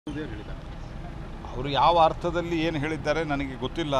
ಹೇಳಿದ್ದಾರೆ ಅವರು ಯಾವ ಅರ್ಥದಲ್ಲಿ ಏನು ಹೇಳಿದ್ದಾರೆ ನನಗೆ ಗೊತ್ತಿಲ್ಲ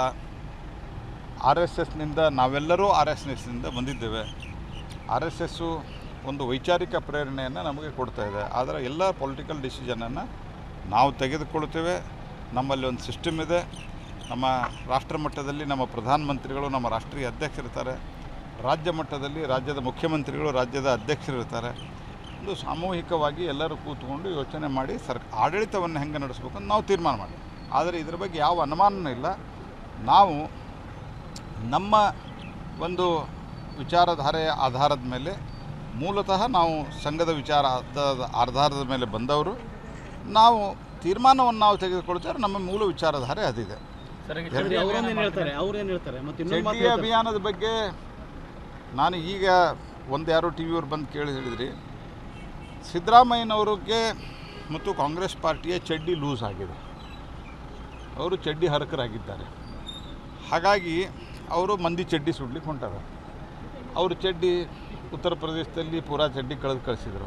ಆರ್ ಎಸ್ ಎಸ್ನಿಂದ ನಾವೆಲ್ಲರೂ ಆರ್ ಎಸ್ ಎಸ್ನಿಂದ ಬಂದಿದ್ದೇವೆ ಆರ್ ಎಸ್ ಎಸ್ಸು ಒಂದು ವೈಚಾರಿಕ ಪ್ರೇರಣೆಯನ್ನು ನಮಗೆ ಕೊಡ್ತಾ ಇದೆ ಆದರೆ ಎಲ್ಲ ಪೊಲಿಟಿಕಲ್ ಡಿಸಿಷನನ್ನು ನಾವು ತೆಗೆದುಕೊಳ್ತೇವೆ ನಮ್ಮಲ್ಲಿ ಒಂದು ಸಿಸ್ಟಮ್ ಇದೆ ನಮ್ಮ ರಾಷ್ಟ್ರ ಮಟ್ಟದಲ್ಲಿ ನಮ್ಮ ಪ್ರಧಾನಮಂತ್ರಿಗಳು ನಮ್ಮ ರಾಷ್ಟ್ರೀಯ ಅಧ್ಯಕ್ಷರಿರ್ತಾರೆ ರಾಜ್ಯ ಮಟ್ಟದಲ್ಲಿ ರಾಜ್ಯದ ಮುಖ್ಯಮಂತ್ರಿಗಳು ರಾಜ್ಯದ ಅಧ್ಯಕ್ಷರಿರ್ತಾರೆ ಒಂದು ಸಾಮೂಹಿಕವಾಗಿ ಎಲ್ಲರೂ ಕೂತ್ಕೊಂಡು ಯೋಚನೆ ಮಾಡಿ ಸರ್ ಆಡಳಿತವನ್ನು ಹೆಂಗೆ ನಡೆಸ್ಬೇಕು ಅಂತ ನಾವು ತೀರ್ಮಾನ ಮಾಡಿ ಆದರೆ ಇದ್ರ ಬಗ್ಗೆ ಯಾವ ಅನುಮಾನನೂ ಇಲ್ಲ ನಾವು ನಮ್ಮ ಒಂದು ವಿಚಾರಧಾರೆಯ ಆಧಾರದ ಮೇಲೆ ಮೂಲತಃ ನಾವು ಸಂಘದ ವಿಚಾರ ಆಧಾರದ ಆಧಾರದ ಮೇಲೆ ಬಂದವರು ನಾವು ತೀರ್ಮಾನವನ್ನು ನಾವು ತೆಗೆದುಕೊಳ್ತಾರೆ ನಮ್ಮ ಮೂಲ ವಿಚಾರಧಾರೆ ಅದಿದೆ ಸರಿ ಅವ್ರೇನೇನು ಹೇಳ್ತಾರೆ ಅವ್ರೇನು ಹೇಳ್ತಾರೆ ಮತ್ತೆ ಇನ್ನೊಂದು ಮಾತು ಚಡ್ಡಿ ಹೇಳ್ತಾರೆ. ಅಭಿಯಾನದ ಬಗ್ಗೆ ನಾನು ಈಗ ಒಂದು ಯಾರೋ ಟಿ ವಿಯವ್ರು ಬಂದು ಕೇಳಿ ಹೇಳಿದ್ರಿ ಸಿದ್ದರಾಮಯ್ಯನವ್ರಿಗೆ ಮತ್ತು ಕಾಂಗ್ರೆಸ್ ಪಾರ್ಟಿಯ ಚಡ್ಡಿ ಲೂಸ್ ಆಗಿದೆ ಅವರು ಚಡ್ಡಿ ಹರಕರಾಗಿದ್ದಾರೆ ಹಾಗಾಗಿ ಅವರು ಮಂದಿ ಚಡ್ಡಿ ಸುಡ್ಲಿಕ್ಕೆ ಹೊಂಟಾರ ಅವರು ಚಡ್ಡಿ ಉತ್ತರ ಪ್ರದೇಶದಲ್ಲಿ ಪೂರಾ ಚಡ್ಡಿ ಕಳೆದು ಕಳಿಸಿದರು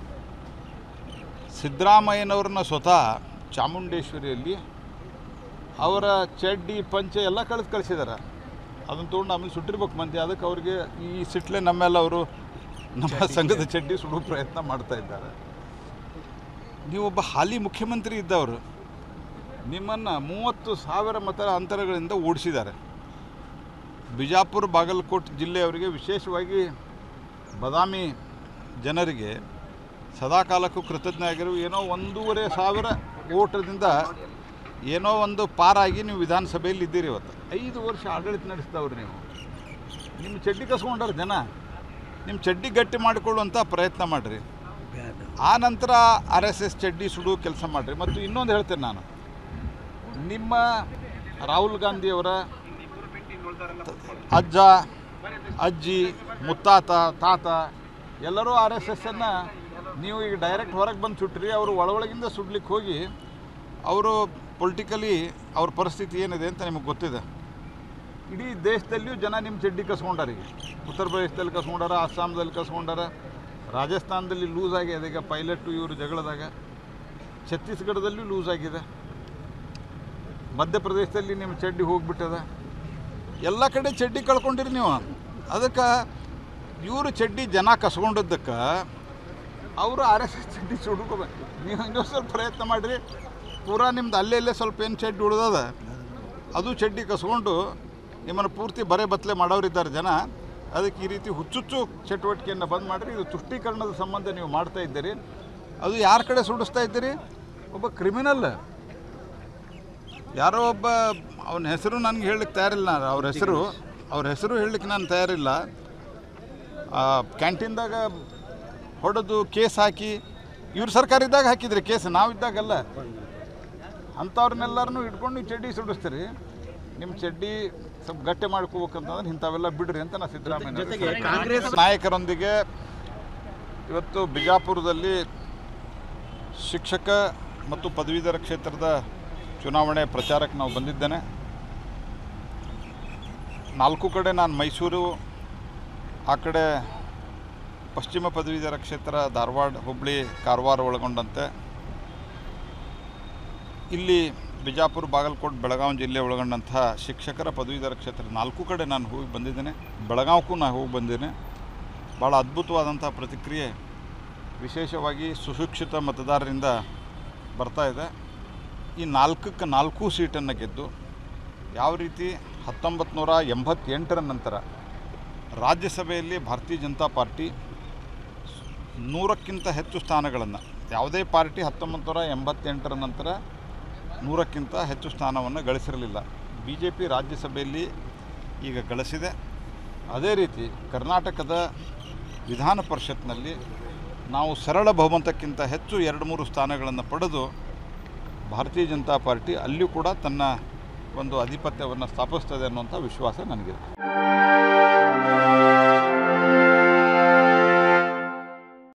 ಸಿದ್ದರಾಮಯ್ಯನವ್ರನ್ನ ಸ್ವತಃ ಚಾಮುಂಡೇಶ್ವರಿಯಲ್ಲಿ ಅವರ ಚಡ್ಡಿ ಪಂಚೆ ಎಲ್ಲ ಕಳೆದು ಕಳಿಸಿದ್ದಾರೆ ಅದನ್ನು ತೊಗೊಂಡು ಆಮೇಲೆ ಸುಟ್ಟಿರ್ಬೇಕು ಮಂದಿ ಅದಕ್ಕೆ ಅವ್ರಿಗೆ ಈ ಸಿಟ್ಲೆ ನಮ್ಮೆಲ್ಲ ಅವರು ನಮ್ಮ ಸಂಘದ ಚಡ್ಡಿ ಸುಡುವ ಪ್ರಯತ್ನ ಮಾಡ್ತಾ ಇದ್ದಾರೆ ನೀವೊಬ್ಬ ಹಾಲಿ ಮುಖ್ಯಮಂತ್ರಿ ಇದ್ದವರು ನಿಮ್ಮನ್ನು ಮೂವತ್ತು ಸಾವಿರ ಮತ ಅಂತರಗಳಿಂದ ಓಡಿಸಿದ್ದಾರೆ ಬಿಜಾಪುರ ಬಾಗಲಕೋಟೆ ಜಿಲ್ಲೆಯವರಿಗೆ ವಿಶೇಷವಾಗಿ ಬದಾಮಿ ಜನರಿಗೆ ಸದಾಕಾಲಕ್ಕೂ ಕೃತಜ್ಞ ಆಗಿರು ಏನೋ ಒಂದೂವರೆ ಸಾವಿರ ಓಟದಿಂದ ಏನೋ ಒಂದು ಪಾರಾಗಿ ನೀವು ವಿಧಾನಸಭೆಯಲ್ಲಿ ಇದ್ದೀರಿ ಇವತ್ತು ಐದು ವರ್ಷ ಆಡಳಿತ ನಡೆಸಿದವ್ರು ನೀವು ನಿಮ್ಮ ಚಡ್ಡಿ ಕಸ್ಕೊಂಡಾರ ಜನ ನಿಮ್ಮ ಚಡ್ಡಿ ಗಟ್ಟಿ ಮಾಡಿಕೊಳ್ಳುವಂಥ ಪ್ರಯತ್ನ ಮಾಡಿರಿ ಆ ನಂತರ ಆರ್ ಎಸ್ ಎಸ್ ಚಡ್ಡಿ ಸುಡು ಕೆಲಸ ಮಾಡಿರಿ ಮತ್ತು ಇನ್ನೊಂದು ಹೇಳ್ತೇನೆ ನಾನು ನಿಮ್ಮ ರಾಹುಲ್ ಗಾಂಧಿಯವರ ಅಜ್ಜ ಅಜ್ಜಿ ಮುತ್ತಾತ ತಾತ ಎಲ್ಲರೂ ಆರ್ ಎಸ್ ಎಸ್ಸನ್ನು ನೀವು ಈಗ ಡೈರೆಕ್ಟ್ ಹೊರಗೆ ಬಂದು ಸುಟ್ರಿ ಅವರು ಒಳಗೊಳಗಿಂದ ಸುಡ್ಲಿಕ್ಕೆ ಹೋಗಿ ಅವರು ಪೊಲಿಟಿಕಲಿ ಅವ್ರ ಪರಿಸ್ಥಿತಿ ಏನಿದೆ ಅಂತ ನಿಮಗೆ ಗೊತ್ತಿದೆ ಇಡೀ ದೇಶದಲ್ಲಿಯೂ ಜನ ನಿಮ್ಮ ಚಡ್ಡಿ ಕಸ್ಕೊಂಡಾರ ಈಗ ಉತ್ತರ ಪ್ರದೇಶದಲ್ಲಿ ಕಸ್ಕೊಂಡಾರ ಅಸ್ಸಾಂದಲ್ಲಿ ಕಸ್ಕೊಂಡಾರ ರಾಜಸ್ಥಾನದಲ್ಲಿ ಲೂಸ್ ಆಗಿದೆ ಈಗ ಪೈಲಟ್ಟು ಇವರು ಜಗಳದಾಗ ಛತ್ತೀಸ್ಗಢದಲ್ಲೂ ಲೂಸ್ ಆಗಿದೆ ಮಧ್ಯಪ್ರದೇಶದಲ್ಲಿ ನಿಮ್ಮ ಚಡ್ಡಿ ಹೋಗ್ಬಿಟ್ಟದ ಎಲ್ಲ ಕಡೆ ಚಡ್ಡಿ ಕಳ್ಕೊಂಡಿರಿ ನೀವು ಅದಕ್ಕೆ ಇವರು ಚಡ್ಡಿ ಜನ ಕಸ್ಕೊಂಡದ್ದಕ್ಕೆ ಅವರು ಆರ್ ಎಸ್ ಎಸ್ ಚಡ್ಡಿ ಸುಡ್ಕೋಬೇಕು ನೀವು ಇನ್ನೊಂದು ಸ್ವಲ್ಪ ಪ್ರಯತ್ನ ಮಾಡಿರಿ ಪೂರಾ ನಿಮ್ದು ಅಲ್ಲೇ ಇಲ್ಲೇ ಸ್ವಲ್ಪ ಏನು ಚಡ್ಡಿ ಉಳ್ದದ ಅದು ಚಡ್ಡಿ ಕಸ್ಕೊಂಡು ನಿಮ್ಮನ್ನು ಪೂರ್ತಿ ಬರೆ ಬತ್ತಲೆ ಮಾಡೋರಿದ್ದಾರೆ ಜನ ಅದಕ್ಕೆ ಈ ರೀತಿ ಹುಚ್ಚುಚ್ಚು ಚಟುವಟಿಕೆಯನ್ನು ಬಂದ್ ಮಾಡಿರಿ ಇದು ತುಷ್ಟೀಕರಣದ ಸಂಬಂಧ ನೀವು ಮಾಡ್ತಾ ಇದ್ದೀರಿ ಅದು ಯಾರ ಕಡೆ ಸುಡಿಸ್ತಾ ಇದ್ದೀರಿ ಒಬ್ಬ ಕ್ರಿಮಿನಲ್ ಯಾರೋ ಒಬ್ಬ ಅವನ ಹೆಸರು ನನಗೆ ಹೇಳಲಿಕ್ಕೆ ತಯಾರಿಲ್ಲ ನಾನು ಅವ್ರ ಹೆಸರು ಅವ್ರ ಹೆಸರು ಹೇಳಲಿಕ್ಕೆ ನಾನು ತಯಾರಿಲ್ಲ ಕ್ಯಾಂಟೀನ್ದಾಗ ಹೊಡೆದು ಕೇಸ್ ಹಾಕಿ ಇವ್ರ ಸರ್ಕಾರ ಇದ್ದಾಗ ಹಾಕಿದ್ರಿ ಕೇಸ್ ನಾವಿದ್ದಾಗಲ್ಲ ಅಂಥವ್ರನ್ನೆಲ್ಲರನ್ನೂ ಇಟ್ಕೊಂಡು ನೀವು ಚಡ್ಡಿ ಸುಡಿಸ್ತೀರಿ ನಿಮ್ಮ ಚಡ್ಡಿ ಸ್ವಲ್ಪ ಗಟ್ಟಿ ಮಾಡ್ಕೋಬೇಕಂತಂದ್ರೆ ಇಂಥವೆಲ್ಲ ಬಿಡ್ರಿ ಅಂತ ನಾನು ಸಿದ್ದರಾಮಯ್ಯ ಜೊತೆಗೆ ಕಾಂಗ್ರೆಸ್ ನಾಯಕರೊಂದಿಗೆ ಇವತ್ತು ಬಿಜಾಪುರದಲ್ಲಿ ಶಿಕ್ಷಕ ಮತ್ತು ಪದವೀಧರ ಕ್ಷೇತ್ರದ ಚುನಾವಣೆ ಪ್ರಚಾರಕ್ಕೆ ನಾವು ಬಂದಿದ್ದೇನೆ ನಾಲ್ಕು ಕಡೆ ನಾನು ಮೈಸೂರು ಆ ಕಡೆ ಪಶ್ಚಿಮ ಪದವೀಧರ ಕ್ಷೇತ್ರ ಧಾರವಾಡ ಹುಬ್ಬಳ್ಳಿ ಕಾರವಾರ ಒಳಗೊಂಡಂತೆ ಇಲ್ಲಿ ಬಿಜಾಪುರ ಬಾಗಲಕೋಟೆ ಬೆಳಗಾವಿ ಜಿಲ್ಲೆ ಒಳಗೊಂಡಂಥ ಶಿಕ್ಷಕರ ಪದವೀಧರ ಕ್ಷೇತ್ರ ನಾಲ್ಕು ಕಡೆ ನಾನು ಹೋಗಿ ಬಂದಿದ್ದೇನೆ ಬೆಳಗಾವಕ್ಕೂ ನಾನು ಹೋಗಿ ಬಂದಿದ್ದೇನೆ ಭಾಳ ಅದ್ಭುತವಾದಂಥ ಪ್ರತಿಕ್ರಿಯೆ ವಿಶೇಷವಾಗಿ ಸುಶಿಕ್ಷಿತ ಮತದಾರರಿಂದ ಬರ್ತಾ ಇದೆ ಈ ನಾಲ್ಕಕ್ಕೆ ನಾಲ್ಕು ಸೀಟನ್ನು ಗೆದ್ದು ಯಾವ ರೀತಿ ಹತ್ತೊಂಬತ್ತು ನೂರ ಎಂಬತ್ತೆಂಟರ ನಂತರ ರಾಜ್ಯಸಭೆಯಲ್ಲಿ ಭಾರತೀಯ ಜನತಾ ಪಾರ್ಟಿ ನೂರಕ್ಕಿಂತ ಹೆಚ್ಚು ಸ್ಥಾನಗಳನ್ನು ಯಾವುದೇ ಪಾರ್ಟಿ ಹತ್ತೊಂಬತ್ತು ನೂರ ಎಂಬತ್ತೆಂಟರ ನಂತರ ನೂರಕ್ಕಿಂತ ಹೆಚ್ಚು ಸ್ಥಾನವನ್ನು ಗಳಿಸಿರಲಿಲ್ಲ ಬಿ ಜೆ ಪಿ ರಾಜ್ಯಸಭೆಯಲ್ಲಿ ಈಗ ಗಳಿಸಿದೆ ಅದೇ ರೀತಿ ಕರ್ನಾಟಕದ ವಿಧಾನ ಪರಿಷತ್ನಲ್ಲಿ ನಾವು ಸರಳ ಬಹುಮತಕ್ಕಿಂತ ಹೆಚ್ಚು ಎರಡು ಮೂರು ಸ್ಥಾನಗಳನ್ನು ಪಡೆದು ಭಾರತೀಯ ಜನತಾ ಪಾರ್ಟಿ ಅಲ್ಲಿಯೂ ಕೂಡ ತನ್ನ ಒಂದು ಆಧಿಪತ್ಯವನ್ನು ಸ್ಥಾಪಿಸ್ತದೆ ಅನ್ನುವಂಥ ವಿಶ್ವಾಸ ನನಗಿದೆ